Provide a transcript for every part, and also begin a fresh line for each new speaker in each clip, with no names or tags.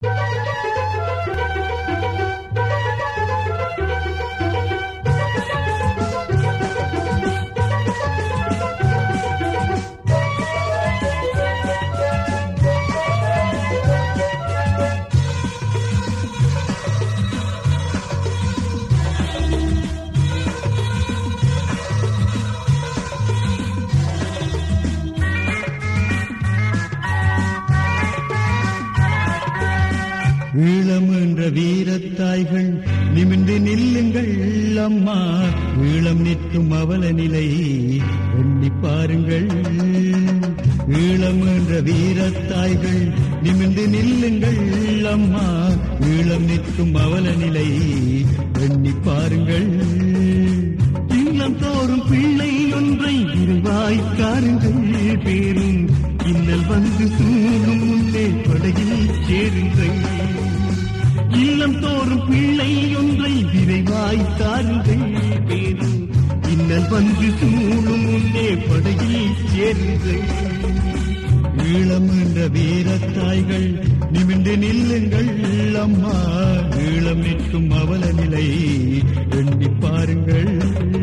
ஈழம் என்ற வீரத்தாய்கள் நிமிர்ந்து நில்லுங்கள் அம்மா ஈழம் நிற்கும் அவல நிலை எண்ணி பாருங்கள் ஈழம் என்ற வீரத்தாய்கள் நிமிர்ந்து நில்லுங்கள் அம்மா ஈழம் நிற்கும் அவல நிலை எண்ணி பாருங்கள் இல்லம் தோறும் பிள்ளை ஒன்றை இருவாய்க்காருங்கள் பேரும் இன்னல் வந்து சூழும் முன்னே படகில் சேருங்கள் இல்லம் தோறும் பிள்ளை ஒன்றை விரைவாய் தாருங்கள் பேரும் இன்னல் வந்து சூழும் முன்னே படகில் சேருங்கள் ஈழம் என்ற வீரத்தாய்கள் நிமிர்ந்து நில்லுங்கள் அம்மா ஈழம் நிற்கும் அவல நிலை எண்ணி பாருங்கள்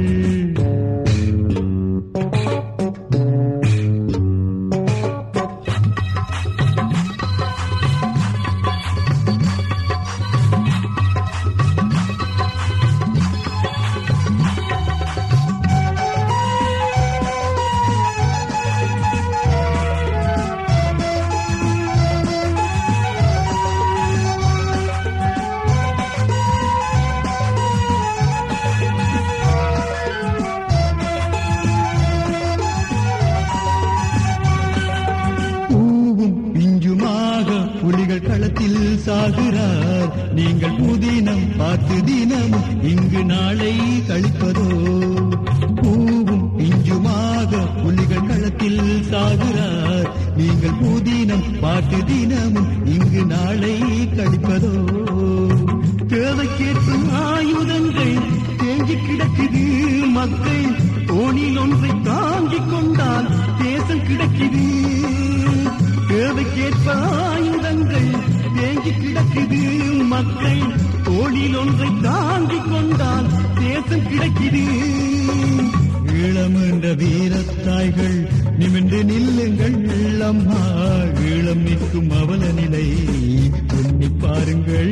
பூவும் பிஞ்சுமாக புலிகள் களத்தில் சாகிறார் நீங்கள் புதினம் பார்த்து தினமும் இங்கு நாளை கழிப்பதோ பூவும் பிஞ்சுமாக புலிகள் களத்தில் சாகிறார் நீங்கள் புதினம் பார்த்து தினமும் இங்கு நாளை கழிப்பதோ தேவைக்கேற்றும் ஆயுதங்கள் தேங்கி கிடக்குது மக்கள் தோணில் ஒன்றை தாங்கிக் கொண்டால் தேசம் கிடக்குது தேவைக்கேற்ப ஆயுதங்கள் தேங்கி கிடக்குது மக்கள் தோளில் ஒன்றை தாங்கிக் கொண்டால் தேசம் கிடைக்குது ஈழம் என்ற வீரத்தாய்கள் நிமிர்ந்து நில்லுங்கள் அம்மா ஈழம் நிற்கும் அவல நிலை எண்ணி பாருங்கள்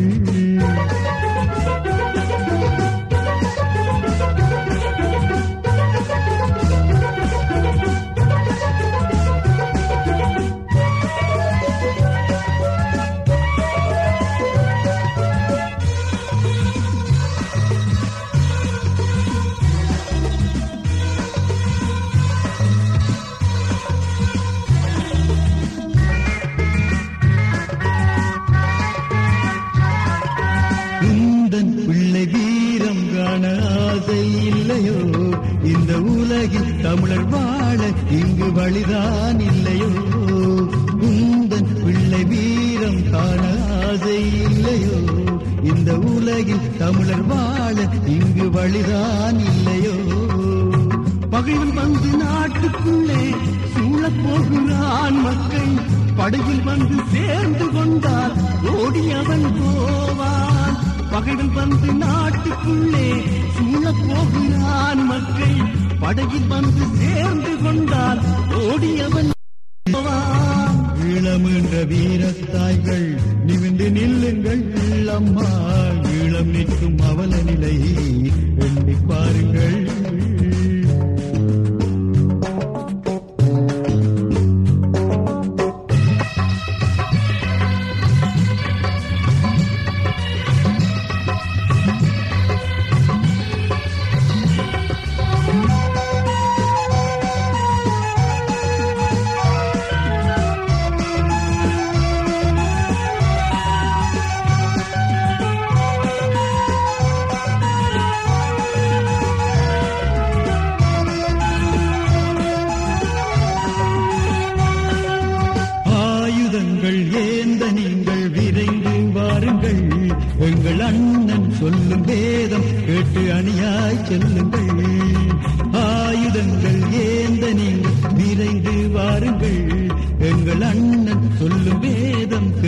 உந்தன் பிள்ளை வீரம் காண ஆசை இல்லையோ இந்த உலகில் தமிழர் வாழ இங்கு வழிதான் இல்லையோ உந்தன் பிள்ளை வீரம் காண ஆசை இல்லையோ இந்த உலகில் தமிழர் வாழ இங்கு வழிதான் இல்லையோ பகைவன் வந்து நாட்டுக்குள்ளே சூழப் போகிறான் மக்கள் படகில் வந்து சேர்ந்து கொண்டால் ஓடி அவன் போவான் பகைவன் வந்து நாட்டுக்குள்ளே சூழப் போகிறான் மக்கள் படகில் வந்து சேர்ந்து கொண்டால் ஓடி அவன் போவான் ஈழம் என்ற வீரத்தாய்கள் நிமிர்ந்து நில்லுங்கள் அம்மா ஈழம் நிற்கும் அவல நிலை எண்ணி பாருங்கள் ஆயுதங்கள் ஏந்த நீங்கள் விரைந்து வாருங்கள் எங்கள் அண்ணன் சொல்லும் வேதம் கேட்டு அணியாய் செல்லுங்கள் ஆயுதங்கள் ஏந்த நீங்கள் விரைந்து வாருங்கள் எங்கள் அண்ணன் சொல்லும் வேதம் கேட்டு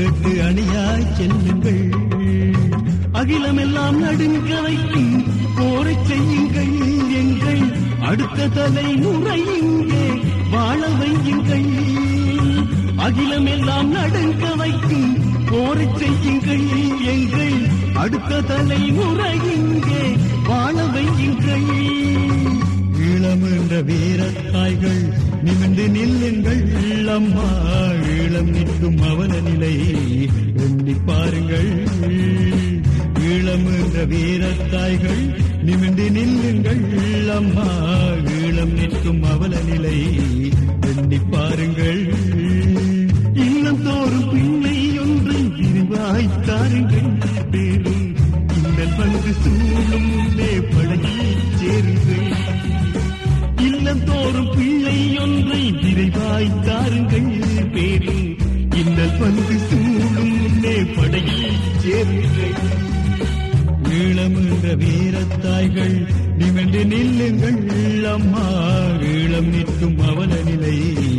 கேட்டு அணியாய் செல்லுங்கள் அகிலமெல்லாம் நடுங்க வைக்கும் போரை செய்யுங்கள் எங்கள் அடுத்த தலைமுறை இங்கே வாழ வையுங்கள் அகிலமெல்லாம் நடுங்க வைக்கும் போரை செய்யுங்கள் எங்கள் அடுத்த தலைமுறை இங்கே வாழ வையுங்கள் ஈழம் என்ற வீரத்தாய்கள் நிமிர்ந்து நில்லுங்கள் அம்மா ஈழம் நிற்கும் அவல நிலை எண்ணி பாருங்கள் ஈழம் என்ற வீரத்தாய்கள் நிமிர்ந்து நில்லுங்கள் அம்மா ஈழம் நிற்கும் அவல நிலை எண்ணி பாருங்கள் இல்லம் தோறும் பிள்ளை ஒன்று விரிவாய் தாருங்கள் பேரும் இந்த பங்கு சூழும் முன்னே படையில் சேருங்கள் இல்லம் தோறும் பிள்ளை ஒன்றை விரைவாய் தாருங்கள் பேரும் இந்த பங்கு சூழும் முன்னே படையில் சேருங்கள் ஈழம் என்ற வீரத்தாய்கள் நிமிர்ந்து நில்லுங்கள் அம்மா ஈழம் நிற்கும் அவல நிலை